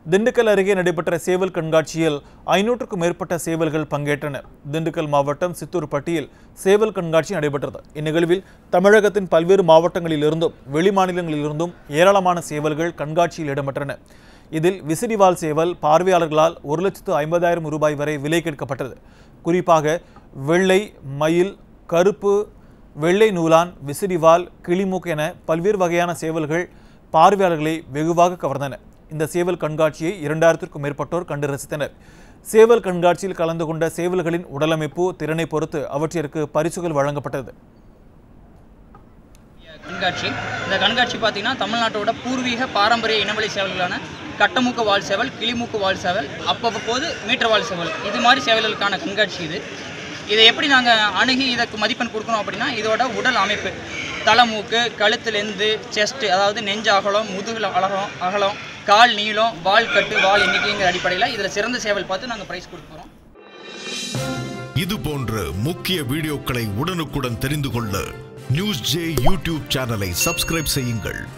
திண்டுக்கல் அருகே நடைபெற்ற சேவல் கண்காட்சியில் ஐநூற்றுக்கும் மேற்பட்ட சேவல்கள் பங்கேற்றன திண்டுக்கல் மாவட்டம் சித்தூர்பட்டியில் சேவல் கண்காட்சி நடைபெற்றது இந்நிகழ்வில் தமிழகத்தின் பல்வேறு மாவட்டங்களிலிருந்தும் வெளிமாநிலங்களிலிருந்தும் ஏராளமான சேவல்கள் கண்காட்சியில் இடம்பெற்றன இதில் விசிறிவால் சேவல் பார்வையாளர்களால் ஒரு லட்சத்து ஐம்பதாயிரம் ரூபாய் வரை விலை கேட்கப்பட்டது குறிப்பாக வெள்ளை மயில் கருப்பு வெள்ளை நூலான் விசிறிவால் கிளிமூக் என பல்வேறு வகையான சேவல்கள் பார்வையாளர்களை வெகுவாக கவர்ந்தன இந்த சேவல் கண்காட்சியை இரண்டாயிரத்திற்கும் மேற்பட்டோர் கண்டு ரசித்தனர் சேவல் கண்காட்சியில் கலந்து கொண்ட சேவல்களின் உடலமைப்பு திறனை பொறுத்து அவற்றிற்கு பரிசுகள் வழங்கப்பட்டது கண்காட்சி இந்த கண்காட்சி பார்த்தீங்கன்னா தமிழ்நாட்டோட பூர்வீக பாரம்பரிய இனவழி சேவல்களான கட்டமுக்கு வால் சேவல் கிளிமூக்கு வால் சேவல் அப்பப்போது மீட்டர் வால் சேவல் இது மாதிரி சேவல்களுக்கான கண்காட்சி இது இதை எப்படி நாங்கள் அணுகி இதற்கு மதிப்பெண் கொடுக்கணும் அப்படின்னா இதோட உடல் அமைப்பு தலைமூக்கு கழுத்துலேருந்து செஸ்ட் அதாவது நெஞ்சு அகலம் முதுகு அகலம் அகலம் கால் நீளம் வால் கட்டு வால் எண்ணிக்கைங்கிற அடிப்படையில் இதில் சிறந்த சேவல் பார்த்து நாங்கள் ப்ரைஸ் கொடுக்குறோம் இது போன்ற முக்கிய வீடியோக்களை உடனுக்குடன் தெரிந்து கொள்ள நியூஸ் ஜே யூடியூப் சேனலை சப்ஸ்கிரைப் செய்யுங்கள்